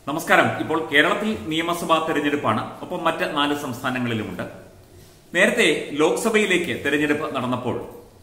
നമസ്കാരം ഇപ്പോൾ കേരളത്തിൽ നിയമസഭാ തെരഞ്ഞെടുപ്പാണ് ഒപ്പം മറ്റ് നാല് സംസ്ഥാനങ്ങളിലുമുണ്ട് നേരത്തെ ലോക്സഭയിലേക്ക് തെരഞ്ഞെടുപ്പ് നടന്നപ്പോൾ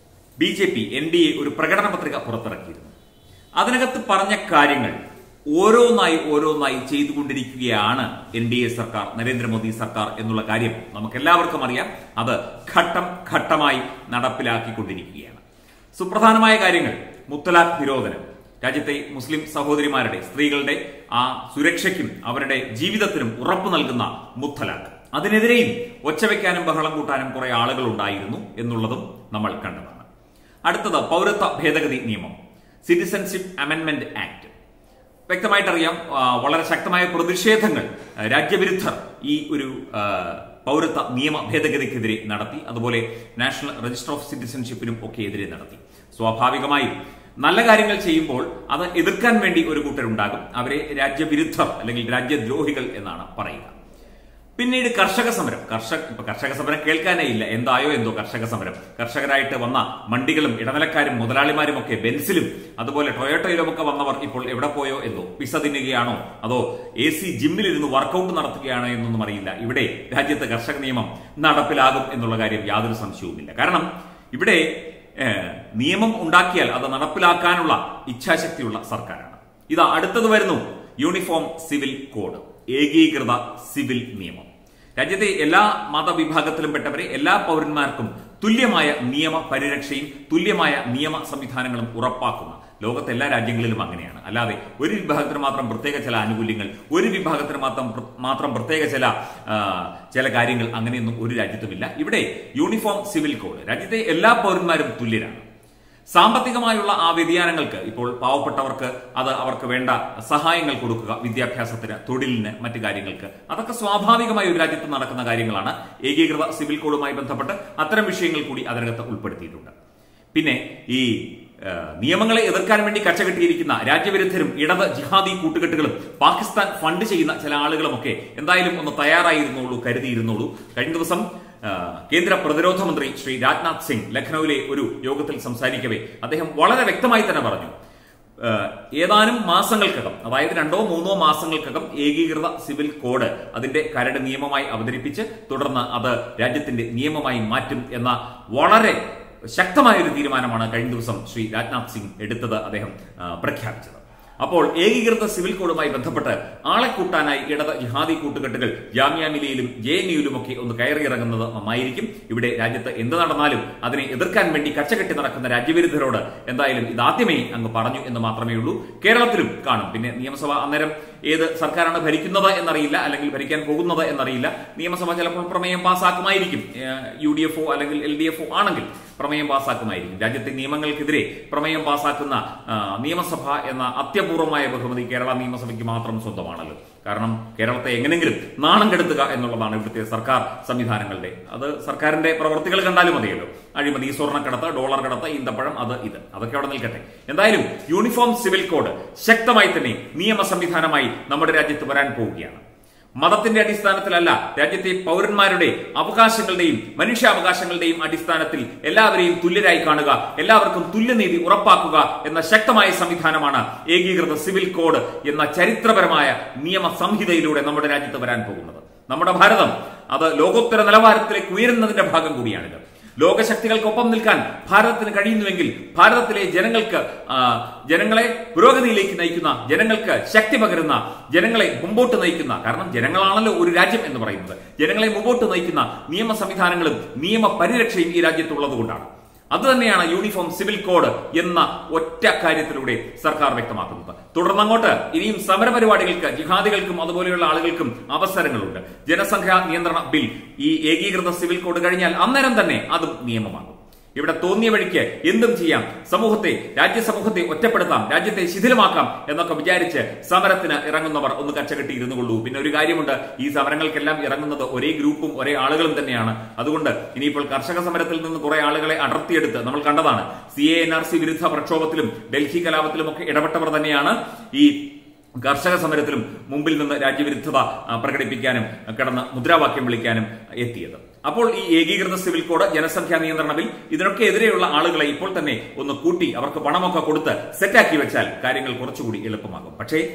B J P N D A ഒരു പ്രകടന പത്രിക പുറത്തിറക്കിയിരുന്നു അതിനകത്ത് പറഞ്ഞ കാര്യങ്ങൾ ഓരോന്നായി ഓരോന്നായി ചെയ്തുകൊണ്ടിരിക്കുകയാണ് എൻ ഡി എ സർക്കാർ നരേന്ദ്രമോദി സർക്കാർ എന്നുള്ള കാര്യം നമുക്ക് എല്ലാവർക്കും അറിയാം അത് ഘട്ടം ഘട്ടമായി നടപ്പിലാക്കിക്കൊണ്ടിരിക്കുകയാണ് സുപ്രധാനമായ കാര്യങ്ങൾ മുത്തലാഖ് നിരോധനം രാജ്യത്തെ മുസ്ലിം സഹോദരിമാരുടെ സ്ത്രീകളുടെ ആ സുരക്ഷയ്ക്കും അവരുടെ ജീവിതത്തിനും ഉറപ്പു നൽകുന്ന മുത്തലാഖ് അതിനെതിരെയും ഒച്ചവെക്കാനും ബഹളം കൂട്ടാനും കുറെ ആളുകൾ ഉണ്ടായിരുന്നു എന്നുള്ളതും നമ്മൾ കണ്ടതാണ് അടുത്തത് പൗരത്വ ഭേദഗതി നിയമം സിറ്റിസൺഷിപ്പ് അമെന്റ്മെന്റ് ആക്ട് വ്യക്തമായിട്ടറിയാം ആ, വളരെ ശക്തമായ പ്രതിഷേധങ്ങൾ ആ, രാജ്യവിരുദ്ധർ ഈ ഒരു ആ, പൗരത്വ നിയമ ഭേദഗതിക്കെതിരെ നടത്തി അതുപോലെ നാഷണൽ രജിസ്റ്റർ ഓഫ് സിറ്റിസൺഷിപ്പിനും ഒക്കെ എതിരെ നടത്തി സ്വാഭാവികമായും നല്ല കാര്യങ്ങൾ ചെയ്യുമ്പോൾ അത് എതിർക്കാൻ വേണ്ടി ഒരു കൂട്ടരുണ്ടാകും അവരെ രാജ്യവിരുദ്ധർ അല്ലെങ്കിൽ രാജ്യദ്രോഹികൾ എന്നാണ് പറയുക പിന്നീട് കർഷക സമരം കർഷക ഇപ്പൊ കർഷക സമരം കേൾക്കാനേ ഇല്ല എന്തായോ എന്തോ കർഷക സമരം കർഷകരായിട്ട് വന്ന മണ്ടികളും ഇടനിലക്കാരും മുതലാളിമാരും ഒക്കെ ബെൻസിലും അതുപോലെ ടൊയോട്ടയിലും ഒക്കെ വന്നവർ ഇപ്പോൾ എവിടെ പോയോ എന്തോ പിസ തിന്നുകയാണോ അതോ എ സി ജിമ്മിലിരുന്ന് വർക്കൗട്ട് നടത്തുകയാണോ എന്നൊന്നും അറിയില്ല ഇവിടെ രാജ്യത്ത് കർഷക നിയമം നടപ്പിലാകും എന്നുള്ള കാര്യം യാതൊരു സംശയവുമില്ല കാരണം ഇവിടെ ഏഹ്, നിയമം ഉണ്ടാക്കിയാൽ അത് നടപ്പിലാക്കാനുള്ള ഇച്ഛാശക്തിയുള്ള സർക്കാരാണ് ഇതാ അടുത്തത് വരുന്നു യൂണിഫോം സിവിൽ കോഡ് ഏകീകൃത സിവിൽ നിയമം രാജ്യത്തെ എല്ലാ മതവിഭാഗത്തിലും പെട്ടവരെ എല്ലാ പൗരന്മാർക്കും തുല്യമായ നിയമ പരിരക്ഷയും തുല്യമായ നിയമ സംവിധാനങ്ങളും ഉറപ്പാക്കുന്ന ലോകത്തെ എല്ലാ രാജ്യങ്ങളിലും അങ്ങനെയാണ് അല്ലാതെ ഒരു വിഭാഗത്തിന് മാത്രം പ്രത്യേക ചില ആനുകൂല്യങ്ങൾ ഒരു വിഭാഗത്തിന് മാത്രം മാത്രം പ്രത്യേക ചില ആ, ചില കാര്യങ്ങൾ അങ്ങനെയൊന്നും ഒരു രാജ്യത്തുമില്ല ഇവിടെ യൂണിഫോം സിവിൽ കോഡ് രാജ്യത്തെ എല്ലാ പൗരന്മാരും തുല്യരാണ് സാമ്പത്തികമായുള്ള ആ വ്യതിയാനങ്ങൾക്ക് ഇപ്പോൾ പാവപ്പെട്ടവർക്ക് അത് അവർക്ക് വേണ്ട സഹായങ്ങൾ കൊടുക്കുക വിദ്യാഭ്യാസത്തിന് തൊഴിലിന് മറ്റു കാര്യങ്ങൾക്ക് അതൊക്കെ സ്വാഭാവികമായി ഒരു രാജ്യത്ത് നടക്കുന്ന കാര്യങ്ങളാണ് ഏകീകൃത സിവിൽ കോഡുമായി ബന്ധപ്പെട്ട് അത്തരം വിഷയങ്ങൾ കൂടി അതിനകത്ത് ഉൾപ്പെടുത്തിയിട്ടുണ്ട് പിന്നെ ഈ ആ, നിയമങ്ങളെ എതിർക്കാൻ വേണ്ടി കച്ചകെട്ടിയിരിക്കുന്ന രാജ്യവിരുദ്ധരും ഇടത് ജിഹാദി കൂട്ടുകെട്ടുകളും പാകിസ്ഥാൻ ഫണ്ട് ചെയ്യുന്ന ചില ആളുകളുമൊക്കെ എന്തായാലും ഒന്ന് തയ്യാറായിരുന്നുള്ളൂ കരുതിയിരുന്നുള്ളൂ കഴിഞ്ഞ ദിവസം ആ, കേന്ദ്ര പ്രതിരോധ മന്ത്രി ശ്രീ രാജ്നാഥ് സിംഗ് ലഖ്നൌവിലെ ഒരു യോഗത്തിൽ സംസാരിക്കവേ അദ്ദേഹം വളരെ വ്യക്തമായി തന്നെ പറഞ്ഞു ആ, ഏതാനും മാസങ്ങൾക്കകം അതായത് രണ്ടോ മൂന്നോ മാസങ്ങൾക്കകം ഏകീകൃത സിവിൽ കോഡ് അതിന്റെ കരട് നിയമമായി അവതരിപ്പിച്ച് തുടർന്ന് അത് രാജ്യത്തിന്റെ നിയമമായി മാറ്റും എന്ന വളരെ ശക്തമായ ഒരു തീരുമാനമാണ് കഴിഞ്ഞ ദിവസം ശ്രീ രാജ്നാഥ് സിംഗ് എടുത്തത് അദ്ദേഹം ആ, പ്രഖ്യാപിച്ചത് അപ്പോൾ ഏകീകൃത സിവിൽ കോഡുമായി ബന്ധപ്പെട്ട് ആളെ കൂട്ടാനായി ഇടത് ജിഹാദി കൂട്ടുകെട്ടുകൾ ജാമ്യ മിലിയിലും ജെ എൻ യുയിലും ഒക്കെ ഒന്ന് കയറിയിറങ്ങുന്നത് നന്നായിരിക്കും ഇവിടെ രാജ്യത്ത് എന്ത് നടന്നാലും അതിനെ എതിർക്കാൻ വേണ്ടി കച്ചകെട്ടി നടക്കുന്ന രാജ്യവിരുദ്ധരോട് എന്തായാലും ഇതാദ്യമേ അങ്ങ് പറഞ്ഞു എന്ന് മാത്രമേ ഉള്ളൂ കേരളത്തിലും കാണും പിന്നെ നിയമസഭ അന്നേരം ഏത് സർക്കാരാണ് ഭരിക്കുന്നത് എന്നറിയില്ല അല്ലെങ്കിൽ ഭരിക്കാൻ പോകുന്നത് എന്നറിയില്ല നിയമസഭ ചിലപ്പോൾ പ്രമേയം പാസ്സാക്കുമായിരിക്കും യു ഡി എഫ് അല്ലെങ്കിൽ എൽ ഡി എഫ് ആണെങ്കിൽ പ്രമേയം പാസ്സാക്കുമായിരിക്കും രാജ്യത്തെ നിയമങ്ങൾക്കെതിരെ പ്രമേയം പാസ്സാക്കുന്ന ആ, നിയമസഭ എന്ന അത്യപൂർവമായ ബഹുമതി കേരള നിയമസഭയ്ക്ക് മാത്രം സ്വന്തമാണല്ലോ കാരണം കേരളത്തെ എങ്ങനെങ്കിലും നാണം കെടുത്തുക എന്നുള്ളതാണ് ഇവിടുത്തെ സർക്കാർ സംവിധാനങ്ങളുടെ അത് സർക്കാരിന്റെ പ്രവർത്തികൾ കണ്ടാലും മതിയല്ലോ അഴിമതി സ്വർണ്ണക്കടത്ത് ഡോളർ കടത്ത് ഈന്തപ്പഴം അത് ഇത് അതൊക്കെ അവിടെ നിൽക്കട്ടെ എന്തായാലും യൂണിഫോം സിവിൽ കോഡ് ശക്തമായി തന്നെ നിയമ സംവിധാനമായി നമ്മുടെ രാജ്യത്ത് വരാൻ പോവുകയാണ് മതത്തിന്റെ അടിസ്ഥാനത്തിലല്ല രാജ്യത്തെ പൗരന്മാരുടെ അവകാശങ്ങളുടെയും മനുഷ്യാവകാശങ്ങളുടെയും അടിസ്ഥാനത്തിൽ എല്ലാവരെയും തുല്യരായി കാണുക എല്ലാവർക്കും തുല്യനീതി ഉറപ്പാക്കുക എന്ന ശക്തമായ സംവിധാനമാണ് ഏകീകൃത സിവിൽ കോഡ് എന്ന ചരിത്രപരമായ നിയമ സംഹിതയിലൂടെ നമ്മുടെ രാജ്യത്ത് വരാൻ പോകുന്നത് നമ്മുടെ ഭാരതം അത് ലോകോത്തര നിലവാരത്തിലേക്ക് ഉയരുന്നതിന്റെ ഭാഗം കൂടിയാണിത് ലോകശക്തികൾക്കൊപ്പം നിൽക്കാൻ ഭാരതത്തിന് കഴിയുന്നുവെങ്കിൽ ഭാരതത്തിലെ ജനങ്ങൾക്ക് ആ, ജനങ്ങളെ പുരോഗതിയിലേക്ക് നയിക്കുന്ന ജനങ്ങൾക്ക് ശക്തി പകരുന്ന ജനങ്ങളെ മുമ്പോട്ട് നയിക്കുന്ന കാരണം ജനങ്ങളാണല്ലോ ഒരു രാജ്യം എന്ന് പറയുന്നത് ജനങ്ങളെ മുമ്പോട്ട് നയിക്കുന്ന നിയമ സംവിധാനങ്ങളും നിയമ പരിരക്ഷയും ഈ രാജ്യത്തുള്ളത് കൊണ്ടാണ് അത് തന്നെയാണ് യൂണിഫോം സിവിൽ കോഡ് എന്ന ഒറ്റ കാര്യത്തിലൂടെ സർക്കാർ വ്യക്തമാക്കുന്നത് തുടർന്നങ്ങോട്ട് ഇനിയും സമരപരിപാടികൾക്ക് ജിഹാദികൾക്കും അതുപോലെയുള്ള ആളുകൾക്കും അവസരങ്ങളുണ്ട് ജനസംഖ്യാ നിയന്ത്രണ ബിൽ ഈ ഏകീകൃത സിവിൽ കോഡ് കഴിഞ്ഞാൽ അന്നേരം തന്നെ അതും നിയമമാകും ഇവിടെ തോന്നിയ വഴിക്ക് എന്തും ചെയ്യാം സമൂഹത്തെ രാജ്യസമൂഹത്തെ ഒറ്റപ്പെടുത്താം രാജ്യത്തെ ശിഥിലമാക്കാം എന്നൊക്കെ വിചാരിച്ച് സമരത്തിന് ഇറങ്ങുന്നവർ ഒന്ന് കച്ചകെട്ടി ഇരുന്നു കൊള്ളൂ പിന്നെ ഒരു കാര്യമുണ്ട് ഈ സമരങ്ങൾക്കെല്ലാം ഇറങ്ങുന്നത് ഒരേ ഗ്രൂപ്പും ഒരേ ആളുകളും തന്നെയാണ് അതുകൊണ്ട് ഇനിയിപ്പോൾ കർഷക സമരത്തിൽ നിന്ന് കുറെ ആളുകളെ അടർത്തിയെടുത്ത് നമ്മൾ കണ്ടതാണ് C A N R C വിരുദ്ധ പ്രക്ഷോഭത്തിലും ഡൽഹി കലാപത്തിലും ഒക്കെ ഇടപെട്ടവർ തന്നെയാണ് ഈ കർഷക സമരത്തിലും മുമ്പിൽ നിന്ന് രാജ്യവിരുദ്ധത ആ, പ്രകടിപ്പിക്കാനും കിടന്ന് മുദ്രാവാക്യം വിളിക്കാനും എത്തിയത് അപ്പോൾ ഈ ഏകീകൃത സിവിൽ കോഡ് ജനസംഖ്യാ നിയന്ത്രണ ബിൽ ഇതിനൊക്കെ എതിരെയുള്ള ആളുകളെ ഇപ്പോൾ തന്നെ ഒന്ന് കൂട്ടി അവർക്ക് പണമൊക്കെ കൊടുത്ത് സെറ്റാക്കി വെച്ചാൽ കാര്യങ്ങൾ കുറച്ചുകൂടി എളുപ്പമാകും പക്ഷേ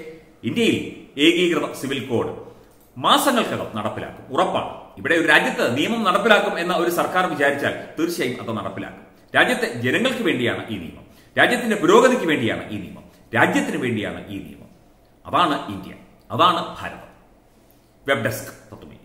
ഇന്ത്യയിൽ ഏകീകൃത സിവിൽ കോഡ് മാസങ്ങൾക്കകം നടപ്പിലാക്കും ഉറപ്പാണ് ഇവിടെ ഒരു രാജ്യത്ത് നിയമം നടപ്പിലാക്കും എന്ന ഒരു സർക്കാർ വിചാരിച്ചാൽ തീർച്ചയായും അത് നടപ്പിലാക്കും രാജ്യത്തെ ജനങ്ങൾക്ക് വേണ്ടിയാണ് ഈ നിയമം രാജ്യത്തിന്റെ പുരോഗതിക്ക് വേണ്ടിയാണ് ഈ നിയമം രാജ്യത്തിന് വേണ്ടിയാണ് ഈ നിയമം അതാണ് ഇന്ത്യ അതാണ് ഭാരതം വെബ് ഡെസ്ക് തത്വമേ